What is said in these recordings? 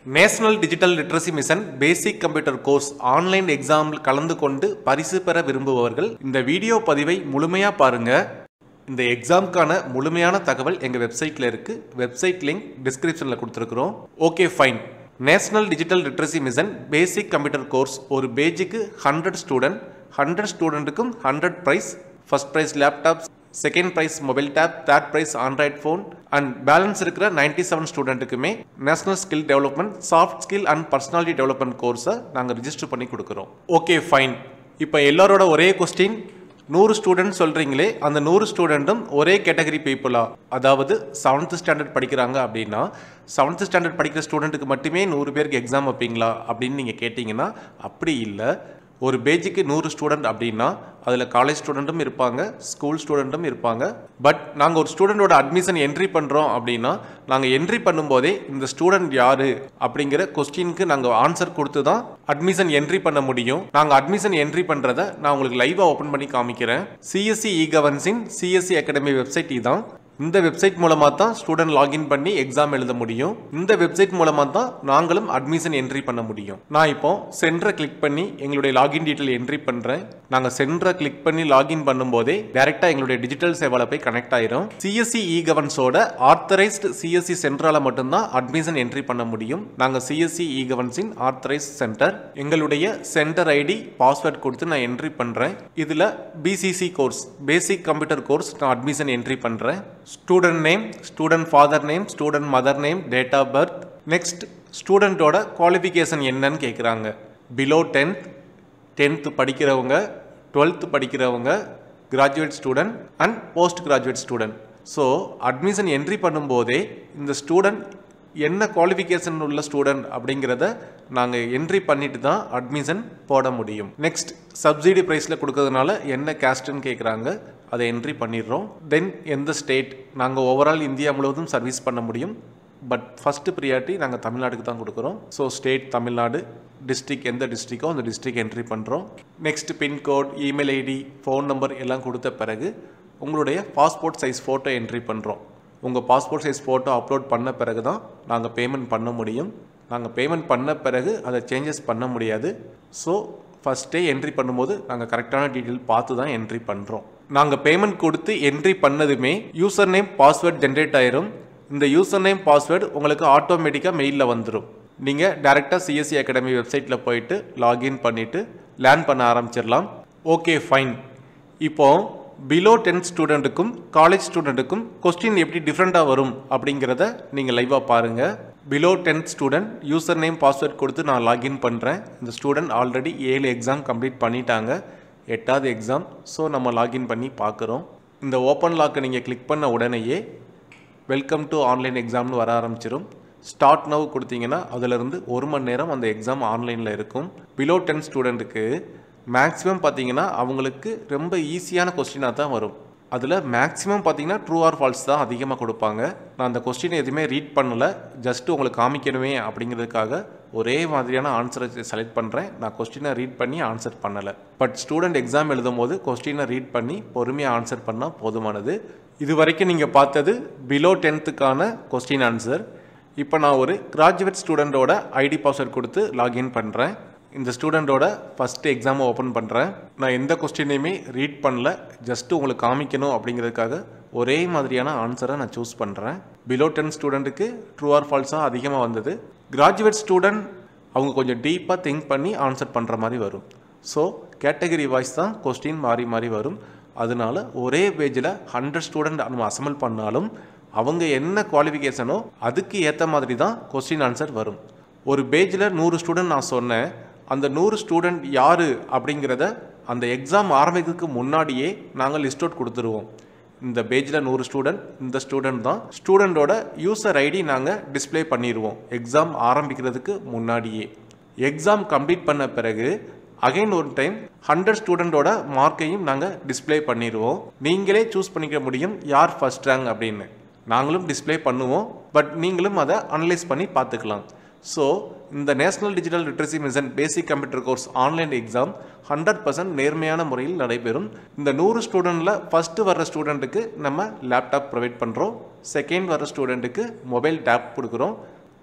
national digital literacy mission basic computer course online எக்ஸாமில் கலந்து கொண்டு பரிசு பெற விரும்புபவர்கள் இந்த வீடியோ பதிவை முழுமையாக பாருங்க இந்த எக்ஸாம்க்கான முழுமையான தகவல் எங்கள் வெப்சைட்டில் இருக்குது வெப்சைட் லிங்க் டிஸ்கிரிப்ஷனில் கொடுத்துருக்குறோம் okay fine national digital literacy mission basic computer course ஒரு பேஜுக்கு ஹண்ட்ரட் ஸ்டூடெண்ட் ஹண்ட்ரட் ஸ்டூடெண்ட்டுக்கும் hundred prize first prize laptops second prize mobile tab third prize android phone and balance இருக்கிற நைன்டி செவன் ஸ்டூடெண்ட்டுக்குமே national skill development soft skill and personality development கோர்ஸை நாங்கள் register பண்ணி கொடுக்குறோம் okay fine இப்போ எல்லாரோட ஒரே கொஸ்டின் நூறு ஸ்டூடெண்ட் சொல்கிறீங்களே அந்த நூறு ஸ்டூடெண்ட்டும் ஒரே கேட்டகரி பீப்புளா அதாவது செவன்த் ஸ்டாண்டர்ட் படிக்கிறாங்க அப்படின்னா செவன்த் ஸ்டாண்டர்ட் படிக்கிற ஸ்டூடெண்ட்டுக்கு மட்டுமே நூறு பேருக்கு எக்ஸாம் வைப்பீங்களா அப்படின்னு நீங்கள் கேட்டிங்கன்னா அப்படி இல்லை ஒரு பேஜுக்கு நூறு ஸ்டூடெண்ட் அப்படின்னா அதில் காலேஜ் ஸ்டூடெண்ட்டும் இருப்பாங்க ஸ்கூல் ஸ்டூடெண்ட்டும் இருப்பாங்க பட் நாங்கள் ஒரு ஸ்டூடெண்டோட அட்மிஷன் என்ட்ரி பண்ணுறோம் அப்படின்னா நாங்கள் என்ட்ரி பண்ணும்போதே இந்த ஸ்டூடெண்ட் யார் அப்படிங்கிற கொஸ்டினுக்கு நாங்கள் ஆன்சர் கொடுத்து தான் அட்மிஷன் என்ட்ரி பண்ண முடியும் நாங்கள் அட்மிஷன் என்ட்ரி பண்ணுறத நான் உங்களுக்கு லைவாக ஓப்பன் பண்ணி காமிக்கிறேன் சிஎஸ்சி இ கவர்ன்ஸின் சிஎஸ்சி அகாடமி வெப்சைட் இதுதான் இந்த வெப்சைட் மூலமாக தான் ஸ்டூடெண்ட் லாகின் பண்ணி எக்ஸாம் எழுத முடியும் இந்த வெப்சைட் மூலமாக தான் நாங்களும் அட்மிஷன் என்ட்ரி பண்ண முடியும் நான் இப்போ சென்டரை கிளிக் பண்ணி எங்களுடைய லாகின் டீட்டெயில் என்ட்ரி பண்ணுறேன் நாங்கள் சென்டரை கிளிக் பண்ணி லாகின் பண்ணும்போதே டேரெக்டாக எங்களுடைய டிஜிட்டல் சேவால போய் கனெக்ட் ஆயிரும் சிஎஸ்சி இ கவர்ன்ஸோட ஆத்தரைஸ்டு சிஎஸ்சி சென்டரால மட்டும்தான் அட்மிஷன் என்ட்ரி பண்ண முடியும் நாங்கள் சிஎஸ்சி இ கவர்ன்ஸின் ஆத்தரைஸ்ட் சென்டர் எங்களுடைய சென்டர் ஐடி பாஸ்வேர்ட் கொடுத்து நான் என்ட்ரி பண்ணுறேன் இதில் BCC course basic computer course நான் அட்மிஷன் என்ட்ரி பண்ணுறேன் student name student father name student mother name date of birth next ஸ்டூடெண்ட்டோட குவாலிஃபிகேஷன் என்னன்னு கேட்குறாங்க பிலோ டென்த் டென்த்து படிக்கிறவங்க டுவெல்த்து படிக்கிறவங்க graduate student and post graduate student so admission entry பண்ணும்போதே இந்த student என்ன குவாலிஃபிகேஷன் உள்ள ஸ்டூடெண்ட் அப்படிங்கிறத நாங்கள் என்ட்ரி பண்ணிட்டு தான் அட்மிஷன் போட முடியும் நெக்ஸ்ட் சப்சிடி ப்ரைஸில் கொடுக்கறதுனால என்ன கேஸ்ட்டுன்னு கேட்குறாங்க அதை என்ட்ரி பண்ணிடுறோம் தென் எந்த ஸ்டேட் நாங்கள் ஓவரால் இந்தியா முழுவதும் சர்வீஸ் பண்ண முடியும் பட் ஃபஸ்ட்டு ப்ரியாரிட்டி நாங்கள் தமிழ்நாடுக்கு தான் கொடுக்குறோம் ஸோ ஸ்டேட் தமிழ்நாடு டிஸ்ட்ரிக் எந்த டிஸ்ட்ரிக்கோ அந்த டிஸ்ட்ரிக் என்ட்ரி பண்ணுறோம் next pincode email ID phone number எல்லாம் கொடுத்த பிறகு உங்களுடைய பாஸ்போர்ட் சைஸ் ஃபோட்டோ என்ட்ரி பண்ணுறோம் உங்கள் பாஸ்போர்ட் சைஸ் ஃபோட்டோ அப்லோட் பண்ண பிறகு தான் நாங்கள் பேமெண்ட் பண்ண முடியும் நாங்கள் பேமெண்ட் பண்ண பிறகு அதை சேஞ்சஸ் பண்ண முடியாது ஸோ ஃபஸ்ட்டே என்ட்ரி பண்ணும்போது நாங்கள் கரெக்டான டீட்டெயில் பார்த்து தான் என்ட்ரி பண்ணுறோம் நாங்கள் பேமெண்ட் கொடுத்து என்ட்ரி பண்ணதுமே யூசர் நேம் பாஸ்வேர்ட் ஜென்ரேட் ஆயிரும் இந்த யூசர் நேம் பாஸ்வேர்டு உங்களுக்கு ஆட்டோமேட்டிக்காக மெயிலில் வந்துடும் நீங்கள் டேரெக்டாக சிஎஸ்சி அகாடமி வெப்சைட்டில் போயிட்டு லாகின் பண்ணிவிட்டு லேர்ன் பண்ண ஆரம்பிச்சிடலாம் ஓகே ஃபைன் இப்போ பிலோ டென்த் ஸ்டூடெண்ட்டுக்கும் காலேஜ் ஸ்டூடெண்ட்டுக்கும் கொஸ்டின் எப்படி டிஃப்ரெண்ட்டாக வரும் அப்படிங்கிறத நீங்கள் லைவாக பாருங்கள் below tenth student user name password கொடுத்து நான் லாகின் பண்ணுறேன் இந்த ஸ்டூடெண்ட் ஆல்ரெடி ஏழு எக்ஸாம் கம்ப்ளீட் பண்ணிட்டாங்க எட்டாவது எக்ஸாம் ஸோ நம்ம லாகின் பண்ணி பார்க்குறோம் இந்த ஓப்பன் லாக்கை நீங்கள் கிளிக் பண்ண உடனேயே வெல்கம் டு ஆன்லைன் எக்ஸாம்னு வர ஆரம்பிச்சிடும் ஸ்டார்ட் நவ் கொடுத்தீங்கன்னா அதிலிருந்து ஒரு மணி நேரம் அந்த எக்ஸாம் ஆன்லைனில் இருக்கும் பிலோ டென் ஸ்டூடெண்ட்டுக்கு மேக்ஸிமம் பார்த்தீங்கன்னா அவங்களுக்கு ரொம்ப ஈஸியான கொஸ்டினாக தான் வரும் அதில் மேக்ஸிமம் பார்த்தீங்கன்னா ட்ரூ ஆர் ஃபால்ஸ் தான் அதிகமாக கொடுப்பாங்க நான் அந்த கொஸ்டின் எதுவுமே ரீட் பண்ணலை ஜஸ்ட் உங்களுக்கு காமிக்கணுமே அப்படிங்கிறதுக்காக ஒரே மாதிரியான ஆன்சரை செலக்ட் பண்ணுறேன் நான் கொஸ்டினை ரீட் பண்ணி ஆன்சர் பண்ணலை பட் ஸ்டூடெண்ட் எக்ஸாம் எழுதும் போது கொஸ்டினை ரீட் பண்ணி பொறுமையாக ஆன்சர் பண்ணால் போதுமானது இது வரைக்கும் நீங்கள் பார்த்தது பிலோ டென்த்துக்கான கொஸ்டின் ஆன்சர் இப்போ நான் ஒரு கிராஜுவேட் ஸ்டூடெண்ட்டோட ஐடி பாஸ்வேர்ட் கொடுத்து லாகின் பண்ணுறேன் இந்த ஸ்டூடெண்ட்டோட ஃபஸ்ட்டு எக்ஸாமை ஓப்பன் பண்ணுறேன் நான் எந்த கொஸ்டினையுமே ரீட் பண்ணல ஜஸ்ட்டு உங்களுக்கு காமிக்கணும் அப்படிங்கிறதுக்காக ஒரே மாதிரியான ஆன்சரை நான் சூஸ் பண்ணுறேன் பிலோ டென் ஸ்டூடெண்ட்டுக்கு ட்ரூ ஆர் ஃபால்ஸாக அதிகமாக வந்தது கிராஜுவேட் ஸ்டூடெண்ட் அவங்க கொஞ்சம் டீப்பாக திங்க் பண்ணி ஆன்சர் பண்ணுற மாதிரி வரும் ஸோ கேட்டகரி வைஸ் தான் கொஸ்டின் மாறி மாறி வரும் அதனால ஒரே பேஜில் ஹண்ட்ரட் ஸ்டூடெண்ட் நம்ம அசம்பிள் பண்ணாலும் அவங்க என்ன குவாலிஃபிகேஷனோ அதுக்கு ஏற்ற மாதிரி தான் கொஸ்டின் ஆன்சர் வரும் ஒரு பேஜில் நூறு ஸ்டூடெண்ட் நான் சொன்னேன் அந்த நூறு ஸ்டூடெண்ட் யார் அப்படிங்கிறத அந்த எக்ஸாம் ஆரம்பிக்கிறதுக்கு முன்னாடியே நாங்கள் லிஸ்ட் அவுட் கொடுத்துருவோம் இந்த பேஜில் நூறு ஸ்டூடெண்ட் இந்த ஸ்டூடெண்ட் தான் ஸ்டூடெண்ட்டோட யூசர் ஐடி நாங்கள் டிஸ்பிளே பண்ணிடுவோம் எக்ஸாம் ஆரம்பிக்கிறதுக்கு முன்னாடியே எக்ஸாம் கம்ப்ளீட் பண்ண பிறகு அகைன் ஒரு டைம் ஹண்ட்ரட் ஸ்டூடெண்ட்டோட மார்க்கையும் நாங்கள் டிஸ்பிளே பண்ணிடுவோம் நீங்களே சூஸ் பண்ணிக்க முடியும் யார் ஃபஸ்ட் ரேங்க் அப்படின்னு நாங்களும் டிஸ்பிளே பண்ணுவோம் பட் நீங்களும் அதை அனலைஸ் பண்ணி பார்த்துக்கலாம் ஸோ இந்த national digital literacy mission basic computer course online exam hundred percent நேர்மையான முறையில் நடைபெறும் இந்த நூறு ஸ்டூடெண்ட்டில் ஃபஸ்ட்டு வர்ற ஸ்டூடெண்ட்டுக்கு நம்ம லேப்டாப் ப்ரொவைட் பண்ணுறோம் செகண்ட் வர்ற ஸ்டூடெண்ட்டுக்கு மொபைல் டேப் கொடுக்குறோம்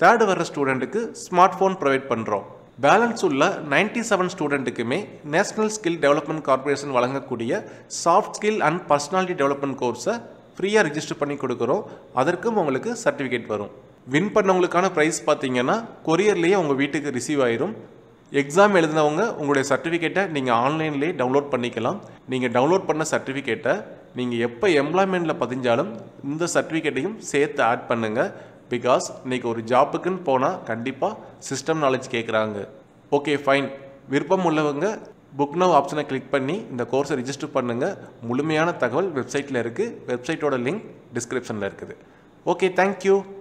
தேர்டு வர ஸ்டூடெண்ட்டுக்கு ஸ்மார்ட் ஃபோன் ப்ரொவைட் பண்ணுறோம் பேலன்ஸ் உள்ள நைன்டி செவன் ஸ்டூடெண்ட்டுக்குமே நேஷனல் ஸ்கில் டெவலப்மெண்ட் கார்ப்பரேஷன் வழங்கக்கூடிய soft skill and personality development கோர்ஸை ஃப்ரீயாக ரிஜிஸ்டர் பண்ணி கொடுக்குறோம் அதற்கும் உங்களுக்கு சர்டிஃபிகேட் வரும் வின் பண்ணவங்களுக்கான ப்ரைஸ் பார்த்தீங்கன்னா கொரியர்லேயே உங்கள் வீட்டுக்கு ரிசீவ் ஆயிரும் எக்ஸாம் எழுதினவங்க உங்களுடைய சர்டிஃபிகேட்டை நீங்கள் ஆன்லைன்லேயே டவுன்லோட் பண்ணிக்கலாம் நீங்கள் டவுன்லோட் பண்ண சர்டிஃபிகேட்டை நீங்கள் எப்போ எம்ப்ளாய்மெண்ட்டில் பதிஞ்சாலும் இந்த சர்டிஃபிகேட்டையும் சேர்த்து ஆட் பண்ணுங்கள் பிகாஸ் இன்றைக்கி ஒரு ஜாப்புக்குன்னு போனால் கண்டிப்பாக சிஸ்டம் நாலேஜ் கேட்குறாங்க ஓகே ஃபைன் விருப்பம் உள்ளவங்க புக் நவ் ஆப்ஷனை கிளிக் பண்ணி இந்த கோர்ஸை ரிஜிஸ்டர் பண்ணுங்கள் முழுமையான தகவல் வெப்சைட்டில் இருக்குது வெப்சைட்டோட லிங்க் டிஸ்கிரிப்ஷனில் இருக்குது ஓகே தேங்க்யூ